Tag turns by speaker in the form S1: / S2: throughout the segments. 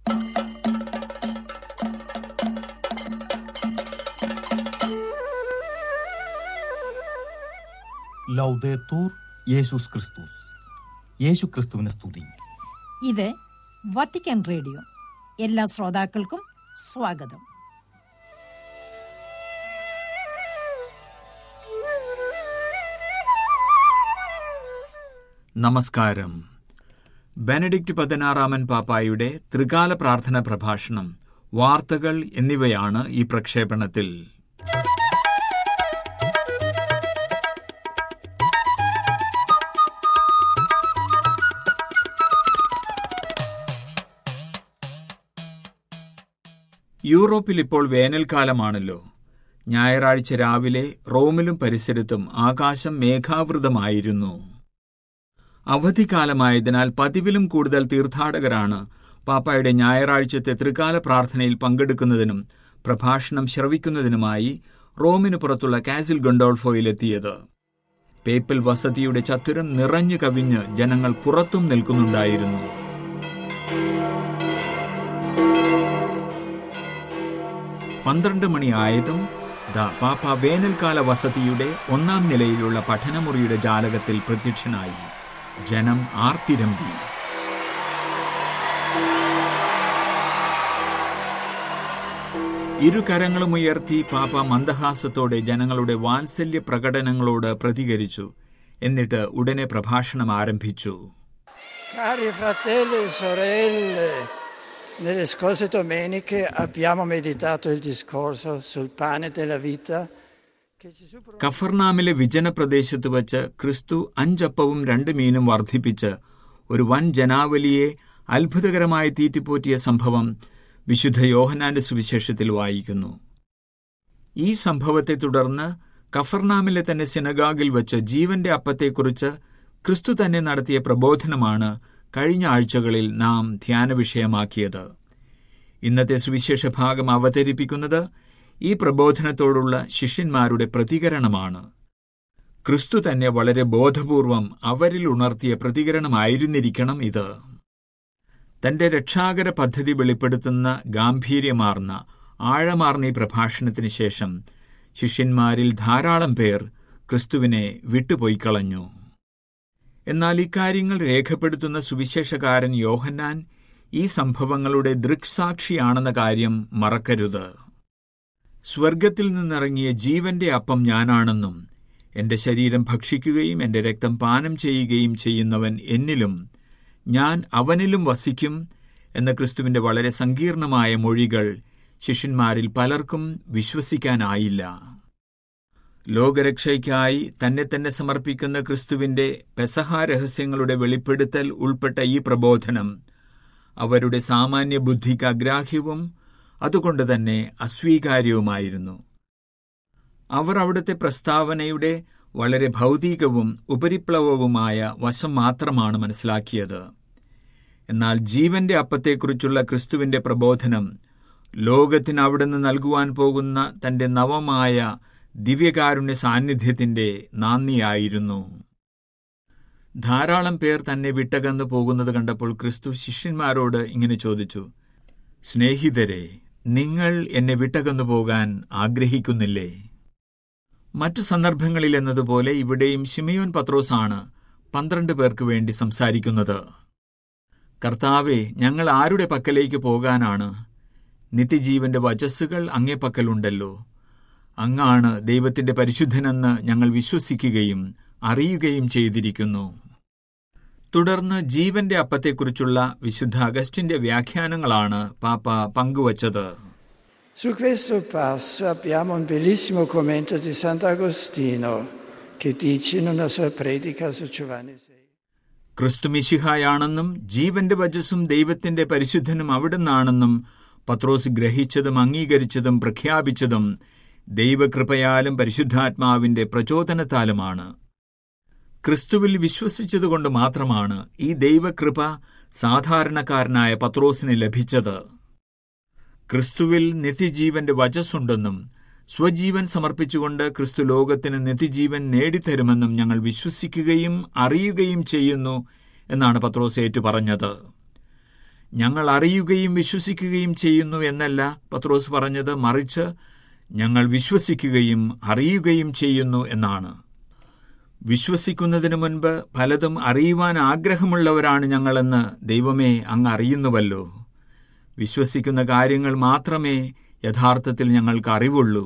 S1: ലൗദേത്തൂർ യേശുസ് ക്രിസ്തുസ് യേശു ക്രിസ്തുവിനെ സ്തുതി
S2: ഇത് വത്തിക്കാൻ റേഡിയോ എല്ലാ ശ്രോതാക്കൾക്കും സ്വാഗതം
S3: നമസ്കാരം ബെനഡിക്റ്റ് പതിനാറാമൻ പാപ്പായുടെ ത്രികാല പ്രാർത്ഥന പ്രഭാഷണം വാർത്തകൾ എന്നിവയാണ് ഈ പ്രക്ഷേപണത്തിൽ യൂറോപ്പിൽ ഇപ്പോൾ വേനൽക്കാലമാണല്ലോ ഞായറാഴ്ച രാവിലെ റോമിലും പരിസരത്തും ആകാശം മേഘാവൃതമായിരുന്നു അവധിക്കാലമായതിനാൽ പതിവിലും കൂടുതൽ തീർത്ഥാടകരാണ് പാപ്പായുടെ ഞായറാഴ്ചത്തെ ത്രികാല പ്രാർത്ഥനയിൽ പങ്കെടുക്കുന്നതിനും പ്രഭാഷണം ശ്രവിക്കുന്നതിനുമായി റോമിന് പുറത്തുള്ള കാസിൽ ഗൊണ്ടോൾഫോയിലെത്തിയത് പേപ്പൽ വസതിയുടെ ചത്തുരം നിറഞ്ഞു കവിഞ്ഞ് ജനങ്ങൾ പുറത്തും നിൽക്കുന്നുണ്ടായിരുന്നു പന്ത്രണ്ട് മണിയായതും ദാ പാപ്പ വേനൽക്കാല വസതിയുടെ ഒന്നാം നിലയിലുള്ള പഠനമുറിയുടെ ജാലകത്തിൽ പ്രത്യക്ഷനായി ജനം ആർത്തിരമ്പി ഇരു കരങ്ങളും ഉയർത്തി പാപ്പ മന്ദഹാസത്തോടെ ജനങ്ങളുടെ വാത്സല്യ പ്രകടനങ്ങളോട് പ്രതികരിച്ചു എന്നിട്ട് ഉടനെ പ്രഭാഷണം ആരംഭിച്ചു
S4: Cari fratelli e sorelle, nelle scorse domeniche abbiamo meditato il discorso sul pane della vita che Gesù pro-
S3: കഫർനാമിലെ വിജന പ്രദേശത്ത് വച്ച് ക്രിസ്തു അഞ്ചപ്പവും രണ്ട് മീനും വർദ്ധിപ്പിച്ച് ഒരു വൻ ജനാവലിയെ അത്ഭുതകരമായി തീറ്റിപ്പോറ്റിയ സംഭവം വിശുദ്ധ യോഹനാന്റെ സുവിശേഷത്തിൽ വായിക്കുന്നു ഈ സംഭവത്തെ തുടർന്ന് കഫർനാമിലെ തന്നെ സിനഗാഗിൽ വച്ച് ജീവന്റെ അപ്പത്തെക്കുറിച്ച് ക്രിസ്തു തന്നെ നടത്തിയ പ്രബോധനമാണ് കഴിഞ്ഞ ആഴ്ചകളിൽ നാം ധ്യാന വിഷയമാക്കിയത് ഇന്നത്തെ സുവിശേഷ ഭാഗം അവതരിപ്പിക്കുന്നത് ഈ പ്രബോധനത്തോടുള്ള ശിഷ്യന്മാരുടെ പ്രതികരണമാണ് ക്രിസ്തു തന്നെ വളരെ ബോധപൂർവം അവരിൽ ഉണർത്തിയ പ്രതികരണമായിരുന്നിരിക്കണം ഇത് തന്റെ രക്ഷാകര പദ്ധതി വെളിപ്പെടുത്തുന്ന ഗാംഭീര്യമാർന്ന ആഴമാർന്ന ഈ പ്രഭാഷണത്തിന് ശേഷം ശിഷ്യന്മാരിൽ ധാരാളം പേർ ക്രിസ്തുവിനെ വിട്ടുപോയിക്കളഞ്ഞു എന്നാൽ ഇക്കാര്യങ്ങൾ രേഖപ്പെടുത്തുന്ന സുവിശേഷകാരൻ യോഹന്നാൻ ഈ സംഭവങ്ങളുടെ ദൃക്സാക്ഷിയാണെന്ന കാര്യം മറക്കരുത് സ്വർഗത്തിൽ നിന്നിറങ്ങിയ ജീവന്റെ അപ്പം ഞാനാണെന്നും എന്റെ ശരീരം ഭക്ഷിക്കുകയും എന്റെ രക്തം പാനം ചെയ്യുകയും ചെയ്യുന്നവൻ എന്നിലും ഞാൻ അവനിലും വസിക്കും എന്ന ക്രിസ്തുവിന്റെ വളരെ സങ്കീർണമായ മൊഴികൾ ശിഷ്യന്മാരിൽ പലർക്കും വിശ്വസിക്കാനായില്ല ലോകരക്ഷയ്ക്കായി തന്നെ തന്നെ സമർപ്പിക്കുന്ന ക്രിസ്തുവിന്റെ പെസഹ രഹസ്യങ്ങളുടെ വെളിപ്പെടുത്തൽ ഉൾപ്പെട്ട ഈ പ്രബോധനം അവരുടെ സാമാന്യ ബുദ്ധിക്ക് അഗ്രാഹ്യവും അതുകൊണ്ട് തന്നെ അസ്വീകാര്യവുമായിരുന്നു അവർ അവിടുത്തെ പ്രസ്താവനയുടെ വളരെ ഭൗതികവും ഉപരിപ്ലവവുമായ വശം മാത്രമാണ് മനസ്സിലാക്കിയത് എന്നാൽ ജീവന്റെ അപ്പത്തെക്കുറിച്ചുള്ള ക്രിസ്തുവിന്റെ പ്രബോധനം ലോകത്തിന് അവിടുന്ന് നൽകുവാൻ പോകുന്ന തന്റെ നവമായ ദിവ്യകാരുണ്യ സാന്നിധ്യത്തിന്റെ നാന്ദിയായിരുന്നു ധാരാളം പേർ തന്നെ വിട്ടകന്നു പോകുന്നത് കണ്ടപ്പോൾ ക്രിസ്തു ശിഷ്യന്മാരോട് ഇങ്ങനെ ചോദിച്ചു സ്നേഹിതരെ നിങ്ങൾ എന്നെ വിട്ടകന്നു പോകാൻ ആഗ്രഹിക്കുന്നില്ലേ മറ്റു സന്ദർഭങ്ങളിൽ എന്നതുപോലെ ഇവിടെയും ഷിമിയോൻ പത്രോസാണ് പന്ത്രണ്ട് പേർക്ക് വേണ്ടി സംസാരിക്കുന്നത് കർത്താവെ ഞങ്ങൾ ആരുടെ പക്കലേക്ക് പോകാനാണ് നിത്യജീവന്റെ വചസ്സുകൾ അങ്ങേ പക്കലുണ്ടല്ലോ അങ്ങാണ് ദൈവത്തിന്റെ പരിശുദ്ധനെന്ന് ഞങ്ങൾ വിശ്വസിക്കുകയും അറിയുകയും ചെയ്തിരിക്കുന്നു തുടർന്ന് ജീവന്റെ അപ്പത്തെക്കുറിച്ചുള്ള വിശുദ്ധ അഗസ്റ്റിന്റെ വ്യാഖ്യാനങ്ങളാണ് പാപ്പ പങ്കുവച്ചത്
S4: Su questo passo abbiamo un bellissimo commento di Sant'Agostino che dice in una sua predica su Giovanni 6.
S3: ക്രിസ്തു മിശിഹായാണെന്നും ജീവന്റെ വജസ്സും ദൈവത്തിന്റെ പരിശുദ്ധനും അവിടുന്നാണെന്നും പത്രോസ് ഗ്രഹിച്ചതും അംഗീകരിച്ചതും പ്രഖ്യാപിച്ചതും ദൈവകൃപയാലും പരിശുദ്ധാത്മാവിന്റെ പ്രചോദനത്താലുമാണ് ക്രിസ്തുവിൽ വിശ്വസിച്ചതുകൊണ്ട് മാത്രമാണ് ഈ ദൈവകൃപ സാധാരണക്കാരനായ പത്രോസിന് ലഭിച്ചത് ക്രിസ്തുവിൽ നിത്യജീവന്റെ വചസ്സുണ്ടെന്നും സ്വജീവൻ സമർപ്പിച്ചുകൊണ്ട് ക്രിസ്തു ലോകത്തിന് നിത്യജീവൻ നേടിത്തരുമെന്നും ഞങ്ങൾ വിശ്വസിക്കുകയും അറിയുകയും ചെയ്യുന്നു എന്നാണ് പത്രോസ് ഏറ്റു പറഞ്ഞത് ഞങ്ങൾ അറിയുകയും വിശ്വസിക്കുകയും ചെയ്യുന്നു എന്നല്ല പത്രോസ് പറഞ്ഞത് മറിച്ച് ഞങ്ങൾ വിശ്വസിക്കുകയും അറിയുകയും ചെയ്യുന്നു എന്നാണ് വിശ്വസിക്കുന്നതിനു മുൻപ് പലതും അറിയുവാൻ ആഗ്രഹമുള്ളവരാണ് ഞങ്ങളെന്ന് ദൈവമേ അങ്ങ് അറിയുന്നുവല്ലോ വിശ്വസിക്കുന്ന കാര്യങ്ങൾ മാത്രമേ യഥാർത്ഥത്തിൽ ഞങ്ങൾക്ക് അറിവുള്ളൂ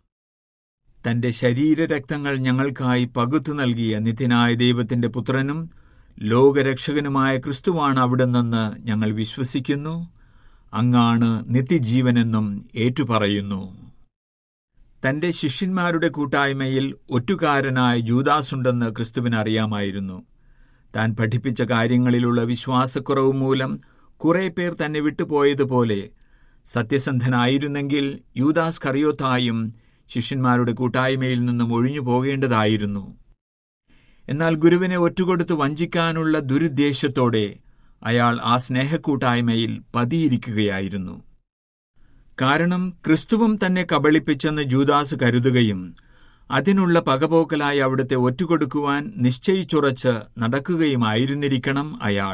S3: തന്റെ ശരീരരക്തങ്ങൾ ഞങ്ങൾക്കായി പകുത്തു നൽകിയ നിത്യനായ ദൈവത്തിന്റെ പുത്രനും ലോകരക്ഷകനുമായ ക്രിസ്തുവാണ് അവിടുന്നെന്ന് ഞങ്ങൾ വിശ്വസിക്കുന്നു അങ്ങാണ് നിത്യജീവനെന്നും ഏറ്റുപറയുന്നു തന്റെ ശിഷ്യന്മാരുടെ കൂട്ടായ്മയിൽ ഒറ്റുകാരനായ ജൂദാസുണ്ടെന്ന് ക്രിസ്തുവിന് അറിയാമായിരുന്നു താൻ പഠിപ്പിച്ച കാര്യങ്ങളിലുള്ള വിശ്വാസക്കുറവ് മൂലം കുറെ പേർ തന്നെ വിട്ടുപോയതുപോലെ സത്യസന്ധനായിരുന്നെങ്കിൽ യൂദാസ് കറിയോത്തായും ശിഷ്യന്മാരുടെ കൂട്ടായ്മയിൽ നിന്നും ഒഴിഞ്ഞു പോകേണ്ടതായിരുന്നു എന്നാൽ ഗുരുവിനെ ഒറ്റുകൊടുത്ത് വഞ്ചിക്കാനുള്ള ദുരുദ്ദേശത്തോടെ അയാൾ ആ സ്നേഹക്കൂട്ടായ്മയിൽ പതിയിരിക്കുകയായിരുന്നു കാരണം ക്രിസ്തുവും തന്നെ കബളിപ്പിച്ചെന്ന് ജൂദാസ് കരുതുകയും അതിനുള്ള പകപോക്കലായി അവിടുത്തെ ഒറ്റുകൊടുക്കുവാൻ നിശ്ചയിച്ചുറച്ച് നടക്കുകയുമായിരുന്നിരിക്കണം അയാൾ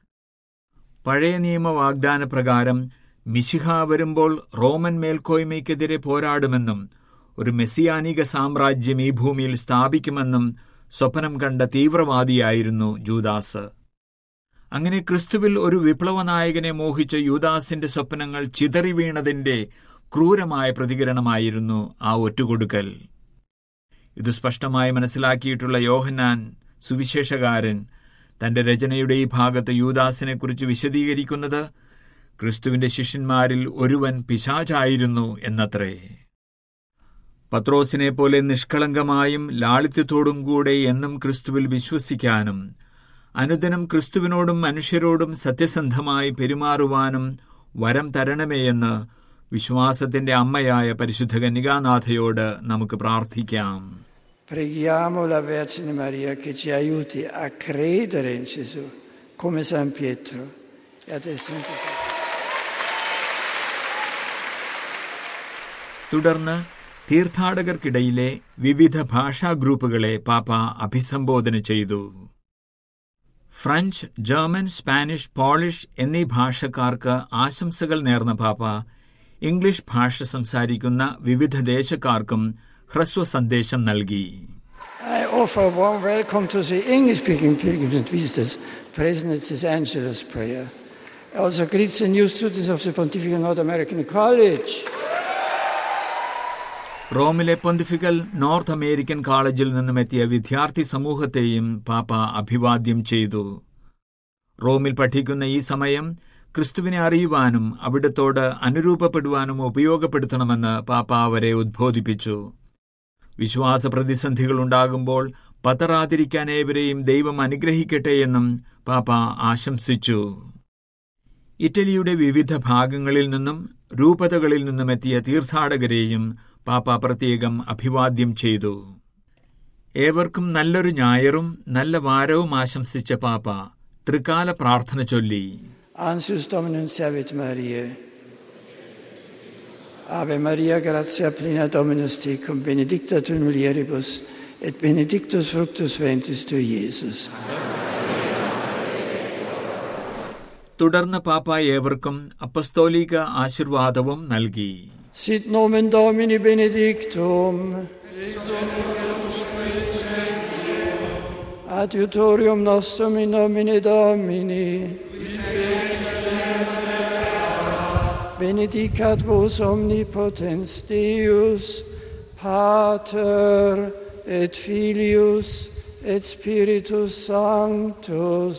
S3: പഴയ നിയമ വാഗ്ദാന പ്രകാരം മിശിഹ വരുമ്പോൾ റോമൻ മേൽക്കോയ്മയ്ക്കെതിരെ പോരാടുമെന്നും ഒരു മെസ്സിയാനിക സാമ്രാജ്യം ഈ ഭൂമിയിൽ സ്ഥാപിക്കുമെന്നും സ്വപ്നം കണ്ട തീവ്രവാദിയായിരുന്നു ജൂദാസ് അങ്ങനെ ക്രിസ്തുവിൽ ഒരു വിപ്ലവ നായകനെ മോഹിച്ച യൂദാസിന്റെ സ്വപ്നങ്ങൾ ചിതറി വീണതിന്റെ ക്രൂരമായ പ്രതികരണമായിരുന്നു ആ ഒറ്റുകൊടുക്കൽ ഇത് സ്പഷ്ടമായി മനസ്സിലാക്കിയിട്ടുള്ള യോഹന്നാൻ സുവിശേഷകാരൻ തന്റെ രചനയുടെ ഈ ഭാഗത്ത് യൂദാസിനെക്കുറിച്ച് വിശദീകരിക്കുന്നത് ക്രിസ്തുവിന്റെ ശിഷ്യന്മാരിൽ ഒരുവൻ പിശാചായിരുന്നു എന്നത്രേ പത്രോസിനെ പോലെ നിഷ്കളങ്കമായും ലാളിത്യത്തോടും കൂടെ എന്നും ക്രിസ്തുവിൽ വിശ്വസിക്കാനും അനുദിനം ക്രിസ്തുവിനോടും മനുഷ്യരോടും സത്യസന്ധമായി പെരുമാറുവാനും വരം തരണമേയെന്ന് വിശ്വാസത്തിന്റെ അമ്മയായ പരിശുദ്ധ കന്യകാനാഥയോട് നമുക്ക് പ്രാർത്ഥിക്കാം
S4: Preghiamo la Vergine Maria che ci aiuti a credere in Gesù, come San Pietro e ad essere
S3: തുടർന്ന് തീർത്ഥാടകർക്കിടയിലെ വിവിധ ഭാഷാ ഗ്രൂപ്പുകളെ പാപ്പ അഭിസംബോധന ചെയ്തു ഫ്രഞ്ച് ജർമ്മൻ സ്പാനിഷ് പോളിഷ് എന്നീ ഭാഷക്കാർക്ക് ആശംസകൾ നേർന്ന പാപ്പ ഇംഗ്ലീഷ് ഭാഷ സംസാരിക്കുന്ന വിവിധ ദേശക്കാർക്കും ഹ്രസ്വ സന്ദേശം നൽകി
S4: I offer a warm welcome to the English-speaking pilgrims and visitors present at this Angelus prayer. I also greet the new students of the Pontifical North American College.
S3: റോമിലെ പൊന്തിഫിക്കൽ നോർത്ത് അമേരിക്കൻ കോളേജിൽ നിന്നും എത്തിയ വിദ്യാർത്ഥി സമൂഹത്തെയും പാപ്പ അഭിവാദ്യം ചെയ്തു റോമിൽ പഠിക്കുന്ന ഈ സമയം ക്രിസ്തുവിനെ അറിയുവാനും അവിടത്തോട് അനുരൂപപ്പെടുവാനും ഉപയോഗപ്പെടുത്തണമെന്ന് പാപ്പ അവരെ ഉദ്ബോധിപ്പിച്ചു വിശ്വാസ പ്രതിസന്ധികൾ ഉണ്ടാകുമ്പോൾ പതറാതിരിക്കാൻ ഏവരെയും ദൈവം അനുഗ്രഹിക്കട്ടെ എന്നും പാപ്പ ആശംസിച്ചു ഇറ്റലിയുടെ വിവിധ ഭാഗങ്ങളിൽ നിന്നും രൂപതകളിൽ നിന്നും എത്തിയ തീർത്ഥാടകരെയും പാപ്പ പ്രത്യേകം അഭിവാദ്യം ചെയ്തു ഏവർക്കും നല്ലൊരു ഞായറും നല്ല വാരവും ആശംസിച്ച പാപ്പ ത്രികാല പ്രാർത്ഥന ചൊല്ലി
S4: Ansius Dominum Servit Mariae. Ave Maria, gratia plena Dominus tecum, benedicta tu in mulieribus, et benedictus fructus ventris tui, Iesus.
S3: തുടർന്ന് പാപ്പ ഏവർക്കും അപ്പസ്തോലിക ആശീർവാദവും നൽകി
S4: Sit nomen Domini benedictum. Adiutorium nostrum in nomine Domini. Benedicat vos omnipotens Deus, Pater et Filius et Spiritus Sanctus.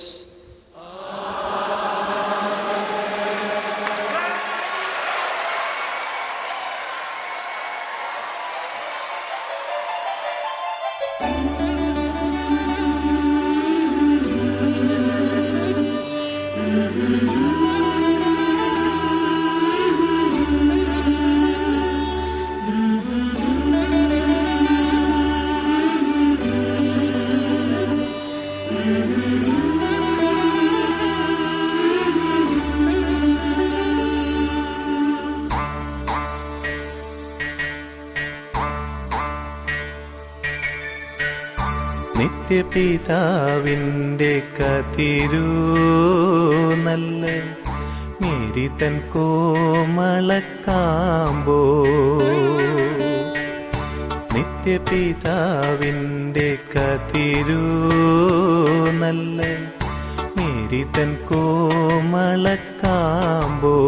S5: നിത്യപിതാവിൻ്റെ കതിരൂ നല്ല Mary തൻ കോമളക്കാമ്പോ നിത്യപിതാവിൻ്റെ കതിരൂ നല്ല Mary തൻ കോമളക്കാമ്പോ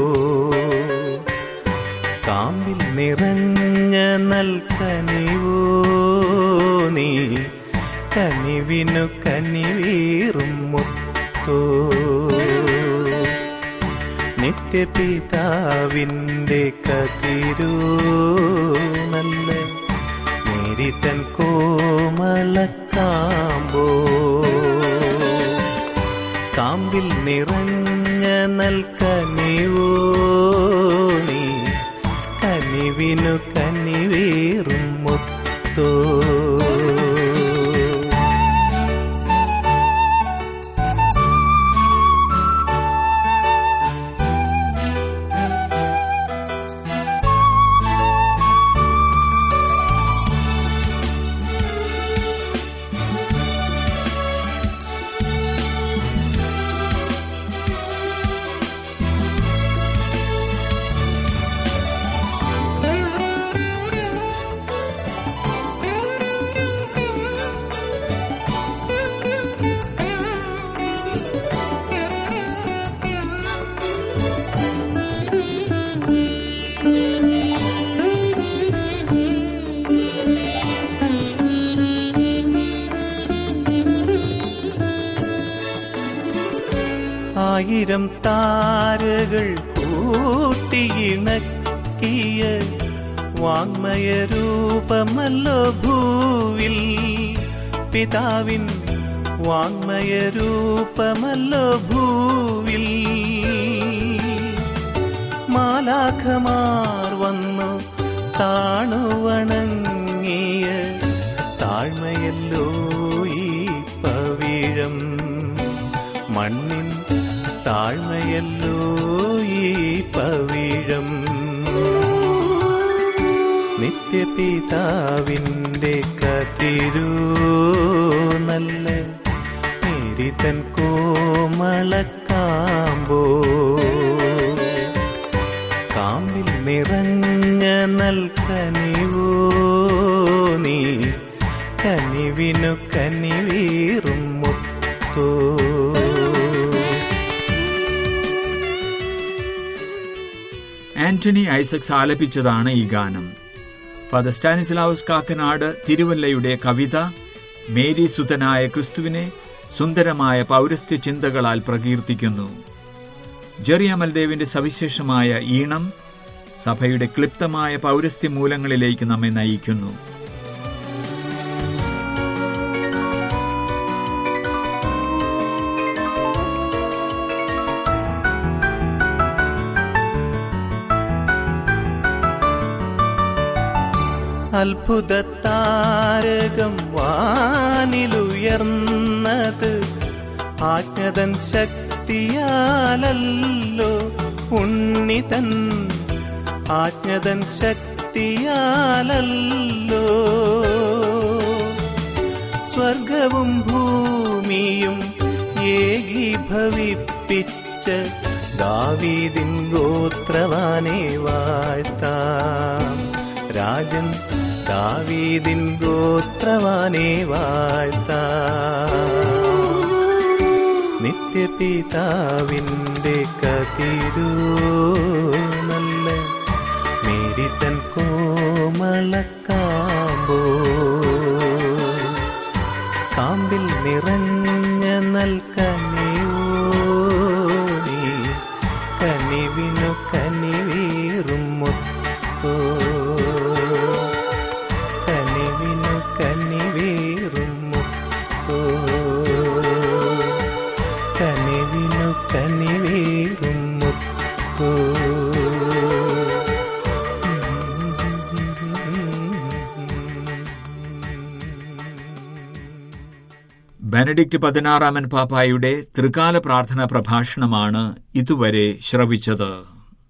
S5: കാമ്പിൽ നിറഞ്ഞ നൽകനിവോ നീ കനിവിനു കനിവീറും മുത്തോ നിത്യപിതാവിൻ്റെ കതിരൂ നല്ല മേരിതൻ കോമളക്കാമ്പോ കാമ്പിൽ നിറഞ്ഞ നൽകനിവോ നീ കനിവിനു കനിവേറും മുത്തോ ആയിരം താരകൾ കൂട്ടിയിണക്കിയ വാങ്മയ രൂപമല്ലോ ഭൂവിൽ പിതാവിൻ വാങ്മയ രൂപമല്ലോ ഭൂവിൽ മാലാഖമാർ വന്നു താണുവണങ്ങിയ താഴ്മയല്ലോ ഈ പവിഴം മണ്ണിൻ താഴ്മയല്ലോ ഈ പവിഴം നിത്യപിതാവിൻ്റെ കതിരൂ നല്ല മേരിതൻ കോമളക്കാമ്പോ കാമ്പിൽ നിറഞ്ഞ നൽകനിവോ നീ കനിവിനു കനിവീറും മുത്തോ
S3: ആന്റണി ഐസക്സ് ആലപിച്ചതാണ് ഈ ഗാനം ഫാദർ സ്റ്റാനിസ്ലാവസ് കാക്കനാട് തിരുവല്ലയുടെ കവിത മേരി സുതനായ ക്രിസ്തുവിനെ സുന്ദരമായ പൗരസ്ത്യ ചിന്തകളാൽ പ്രകീർത്തിക്കുന്നു ജെറി അമൽദേവിന്റെ സവിശേഷമായ ഈണം സഭയുടെ ക്ലിപ്തമായ പൗരസ്ത്യ മൂലങ്ങളിലേക്ക് നമ്മെ നയിക്കുന്നു
S5: അത്ഭുതത്താരകം വാനിലുയർന്നത് ആജ്ഞതൻ ശക്തിയാലല്ലോ ഉണ്ണിതൻ ആജ്ഞതൻ ശക്തിയാലല്ലോ സ്വർഗവും ഭൂമിയും ഏകീഭവിപ്പിച്ച ദാവീദിൻ ഗോത്രവാനെ വാഴ്ത്താം രാജൻ ദാവീദിൻ ഗോത്രവാനെ വാഴ്ത്താം നിത്യപിതാവിൻ്റെ കതിരൂ നല്ല മേരിതൻ കോമളക്കാമ്പോ കാമ്പിൽ നിറഞ്ഞ നൽകനിവോ നീ കനിവിനു കനിവീറും മുത്തോ കനിവിനു കനിവീറും മുത്തോ കനിവിനു കനിവീറും മുത്തോ
S3: ബെനഡിക്ട് പതിനാറാമൻ പാപ്പായുടെ ത്രികാല പ്രാർത്ഥന പ്രഭാഷണമാണ് ഇതുവരെ ശ്രവിച്ചത്